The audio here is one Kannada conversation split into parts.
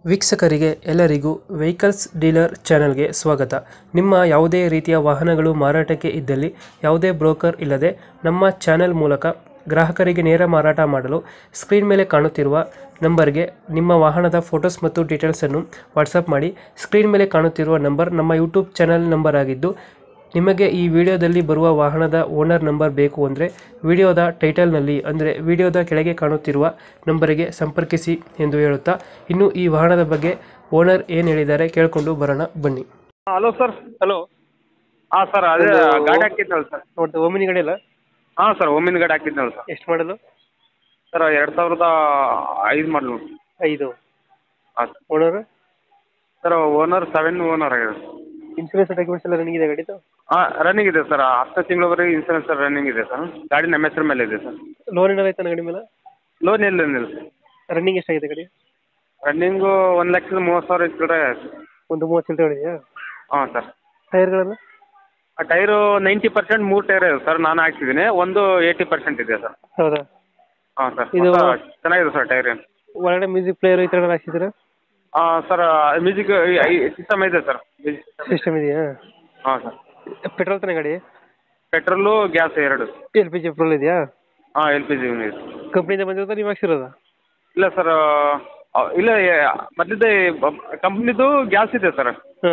ವೀಕ್ಷಕರಿಗೆ ಎಲ್ಲರಿಗೂ ವೆಹಿಕಲ್ಸ್ ಡೀಲರ್ ಚಾನೆಲ್ಗೆ ಸ್ವಾಗತ ನಿಮ್ಮ ಯಾವುದೇ ರೀತಿಯ ವಾಹನಗಳು ಮಾರಾಟಕ್ಕೆ ಇದ್ದಲ್ಲಿ ಯಾವುದೇ ಬ್ರೋಕರ್ ಇಲ್ಲದೆ ನಮ್ಮ ಚಾನೆಲ್ ಮೂಲಕ ಗ್ರಾಹಕರಿಗೆ ನೇರ ಮಾರಾಟ ಮಾಡಲು ಸ್ಕ್ರೀನ್ ಮೇಲೆ ಕಾಣುತ್ತಿರುವ ನಂಬರ್ಗೆ ನಿಮ್ಮ ವಾಹನದ ಫೋಟೋಸ್ ಮತ್ತು ಡೀಟೇಲ್ಸನ್ನು ವಾಟ್ಸಪ್ ಮಾಡಿ ಸ್ಕ್ರೀನ್ ಮೇಲೆ ಕಾಣುತ್ತಿರುವ ನಂಬರ್ ನಮ್ಮ ಯೂಟ್ಯೂಬ್ ಚಾನೆಲ್ ನಂಬರ್ ಆಗಿದ್ದು ನಿಮಗೆ ಈ ವಿಡಿಯೋದಲ್ಲಿ ಬರುವ ವಾಹನದ ಓನರ್ ನಂಬರ್ ಬೇಕು ಅಂದರೆ ವಿಡಿಯೋದ ಟೈಟಲ್ನಲ್ಲಿ ಅಂದರೆ ವಿಡಿಯೋದ ಕೆಳಗೆ ಕಾಣುತ್ತಿರುವ ನಂಬರಿಗೆ ಸಂಪರ್ಕಿಸಿ ಎಂದು ಹೇಳುತ್ತಾ ಇನ್ನು ಈ ವಾಹನದ ಬಗ್ಗೆ ಓನರ್ ಏನು ಹೇಳಿದ್ದಾರೆ ಕೇಳಿಕೊಂಡು ಬರೋಣ ಬನ್ನಿ ಹಲೋ ಸರ್ ಹಲೋ ಹಾಂ ಸರ್ ಅದೇ ಒಂದು- ಗಾಡಿ ಹಾಕಿದ್ನಲ್ಲ ಸರ್ ನೋಡ್ತಾ ಓಮಿನಿ ಗಾಡಿ ಅಲ್ಲ ಹಾಂ ಸರ್ ಒಮ್ಮಿನ ಗಾಡಿ ಹಾಕಿದ್ನಲ್ಲ ಸರ್ ಎಷ್ಟು ಮಾಡಲು ಸರ್ ಎರಡು ಸಾವಿರದ ಐದು ಮಾಡಲು ಐದು ಹಾಂ sir owner sir owner seven owner ಆಗಿದೆ ಇನ್ಸೂರೆನ್ಸ್ ಡಾಕ್ಯುಮೆಂಟ್ಸ್ ಎಲ್ಲ ರನ್ನಿಂಗ್ ಇದೆ ಗಾಡಿದು ಹಾಂ ರನ್ನಿಂಗ್ ಇದೆ ಸರ್ ಹತ್ತು ತಿಂಗಳವರೆಗೆ ಇನ್ಸೂರೆನ್ಸ್ ರನ್ನಿಂಗ್ ಇದೆ ಸರ್ ಗಾಡಿ ನಮ್ಮ ಹೆಸರು ಮೇಲೆ ಇದೆ ಸರ್ ಲೋನ್ ಏನಾರ ಆಯ್ತಾನ ಗಾಡಿ ಮೇಲೆ ಲೋನ್ ಇಲ್ಲ ಏನಿಲ್ಲ ಸರ್ ರನ್ನಿಂಗ್ ಎಷ್ಟಾಗಿದೆ ಗಾಡಿ ರನ್ನಿಂಗು ಒಂದು ಲಕ್ಷದ ಮೂವತ್ತು ಸಾವಿರ ಇತ್ತು ಒಂದು ಮೂವತ್ತು ಚಿಲ್ಲರೆ ಹೊಡಿದೆಯಾ ಹಾಂ ಸರ್ ಟೈರ್ಗಳನ್ನು ಆ ಟೈರು ನೈಂಟಿ ಪರ್ಸೆಂಟ್ ಮೂರು ಟೈರ್ ಇದೆ ಸರ್ ನಾನು ಹಾಕ್ಸಿದ್ದೀನಿ ಒಂದು ಏಯ್ಟಿ ಪರ್ಸೆಂಟ್ ಇದೆ ಸರ್ ಹೌದಾ ಹಾಂ ಸರ್ ಇದು- ಹೊಸ- ಚೆನ್ನಾಗಿದೆ ಸರ್ ಟೈರ್ ಒಳಗಡೆ ಮ್ಯೂಸಿಕ್ ಪ್ಲೇಯರ್ ಈ ಥರ ಹಾಕ್ಸಿದ್ದೀರಾ ಹಾಂ ಸರ್ ಮ್ಯೂಸಿಕ್ ಸಿಸ್ಟಮ್ ಇದೆ ಸರ್ ಸಿಸ್ಟಮ್ ಇದೆಯಾ ಹಾಂ ಸರ್ ಪೆಟ್ರೋಲ್ ತಾನೇ ಗಾಡಿ ಪೆಟ್ರೋಲು ಗ್ಯಾಸ್ ಎರಡು ಎಲ್ ಪಿ ಜಿ ಪೆಟ್ರೋಲ್ ಇದೆಯಾ ಹಾಂ ಎಲ್ ಪಿ ಜಿ ಇದೆ ಕಂಪ್ನಿಯಿಂದ ಬಂದಿರೋದಾ ನೀವು ಹಾಕ್ಸಿರೋದಾ ಇಲ್ಲ ಸರ್ ಇಲ್ಲ ಮೊದಲಿದ್ದೆ ಕಂಪ್ನಿದು ಗ್ಯಾಸ್ ಇದೆ ಸರ್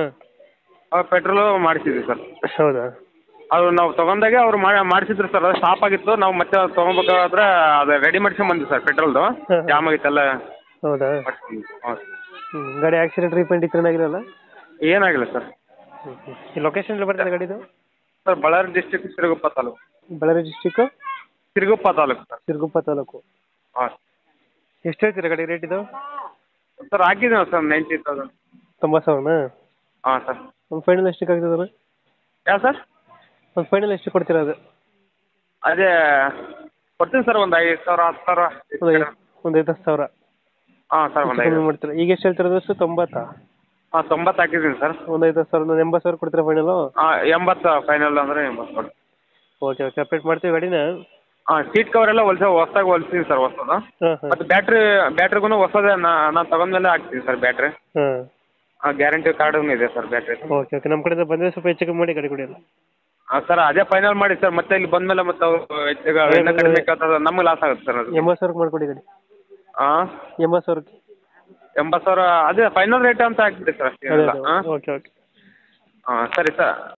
ಹಾಂ ಪೆಟ್ರೋಲು ಮಾಡಿಸಿದ್ವಿ ಸರ್ ಹೌದಾ ಅದು ನಾವು ತೊಗೊಂಡಾಗೆ ಅವ್ರು ಮಾಡಿಸಿದ್ರು ಸರ್ ಅದು ಸ್ಟಾಪ್ ಆಗಿತ್ತು ನಾವು ಮತ್ತೆ ಅದು ತೊಗೊಬೇಕಾದ್ರೆ ಅದು ರೆಡಿ ಮಾಡ್ಸ್ಕೊಂಡ್ ಬಂದ್ವಿ ಸರ್ ಪೆಟ್ರೋಲ್ದು ಹಾ. ಜಾಮ್ ಆಗಿತ್ತಲ್ಲ ಹೌದಾ ಮಾಡ್ಸ್ಕೊಂಡ್ವಿ. ಹಾಂ ಹ್ಞೂ ಗಾಡಿ ಆಕ್ಸಿಡೆಂಟ್ ರೀಪೇಂಟ್ ಇತ್ತು ಆಗಿರಲ್ಲ ಏನಾಗಿಲ್ಲ ಸರ್ ಈ ಲೊಕೇಶನ್ ಎಲ್ಲ ಬರ್ತದೆ ಗಾಡಿದು sir Bellary district Siruguppa taluk Bellary district Siruguppa taluk sir Siruguppa taluk ಹಾಂ ಎಷ್ಟು ಹೇಳ್ತೀರಾ ಗಾಡಿ ರೇಟ್ ಇದು ಸರ್ ಹಾಕಿದ್ದೀವಿ ಸರ್ ನೈಂಟಿ ತೌಸಂಡ್ ತೊಂಬತ್ತು ಸಾವಿರನಾ ಹಾಂ ಸರ್ ಒಂದು ಫೈನಲ್ ಎಷ್ಟಕ್ಕೆ ಆಗ್ತದೆ ಯಾವ ಸರ್ ಒಂದು ಫೈನಲ್ ಎಷ್ಟು ಕೊಡ್ತೀರಾ ಅದು ಅದೇ ಕೊಡ್ತೀನಿ ಸರ್ ಒಂದು ಐದು ಸಾವಿರ ಹತ್ತು ಸಾವಿರ ಒಂದು ಐದು ಒಂದು ಐದು ಹತ್ತು ಸಾವಿರ ಹಾಂ ಸರ್ ಒಂದು ಐದು ಕಮ್ಮಿ ಮಾಡ್ತೀರಾ ಈಗ ಎಷ್ಟು ಹೇಳ್ತಿರೋದು ಅಷ್ಟು ತೊಂಬತ್ತಾ ಹಾಂ ತೊಂಬತ್ತು ಹಾಕಿದ್ದೀನಿ ಸರ್ ಒಂದು ಐದು ಹತ್ತು ಸಾವಿರ ಒಂದು ಎಂಬತ್ತು ಸಾವಿರ ಕೊಡ್ತೀರಾ ಫೈನಲು ಹಾಂ ಎಂಬತ್ತು ಫೈನಲ್ ಅಂದರೆ ಎಂಬತ್ತು ಕೊಡಿ ಓಕೆ ಓಕೆ ಅಪ್ಡೇಟ್ ಮಾಡ್ತೀವಿ ಗಾಡಿನ ಹಾಂ ಸೀಟ್ ಕವರ್ ಎಲ್ಲ ಹೊಲ್ಸ ಹೊಸ್ದಾಗಿ ಹೊಲ್ಸ್ತೀನಿ ಸರ್ ಹೊಸದು ಹಾಂ ಹಾಂ ಮತ್ತು ಬ್ಯಾಟ್ರಿ ಬ್ಯಾಟ್ರಿಗೂ ಹೊಸದೇ ನಾನು ತಗೊಂಡ್ಮೇಲೆ ಹಾಕ್ತೀನಿ ಸರ್ ಬ್ಯಾಟ್ರಿ ಹಾಂ ಹಾಂ ಗ್ಯಾರಂಟಿ ಕಾರ್ಡೂ ಇದೆ ಸರ್ ಬ್ಯಾಟ್ರಿ ಓಕೆ ಓಕೆ ನಮ್ಮ ಕಡೆಯಿಂದ ಬಂದರೆ ಸ್ವಲ್ಪ ಹೆಚ್ಚು ಕಮ್ಮಿ ಮಾಡಿ ಗಾಡಿ ಕೊಡಿ ಹಾಂ ಸರ್ ಅದೇ ಫೈನಲ್ ಮಾಡಿ ಸರ್ ಮತ್ತೆ ಇಲ್ಲಿ ಬಂದಮೇಲೆ ಮತ್ತೆ ಅವರು ಹೆಚ್ಚಿಗೆ ಇನ್ನೂ ಕಡಿಮೆ ಕೇಳ್ತಾರೆ ನಮ್ಗೆ ಲಾಸ್ ಆಗುತ್ತೆ ಸರ್ ಅದು ಎಂಬತ್ತು ಸಾವಿರಕ್ಕೆ ಮಾಡಿಕೊಡಿ ಗಾಡಿ ಹಾಂ ಎಂಬತ್ತು ಸಾವಿರಕ್ಕೆ ಎಂಬತ್ತು ಸಾವಿರ ಅದೇ ಫೈನಲ್ ರೇಟ್ ಅಂತ ಹಾಕ್ಬಿಡಿ ಸರ್ ಅದೇ ಅಷ್ಟೇನಿಲ್ಲ ಹಾಂ ಓಕೆ ಓಕೆ ಹಾಂ ಸರಿ ಸರ್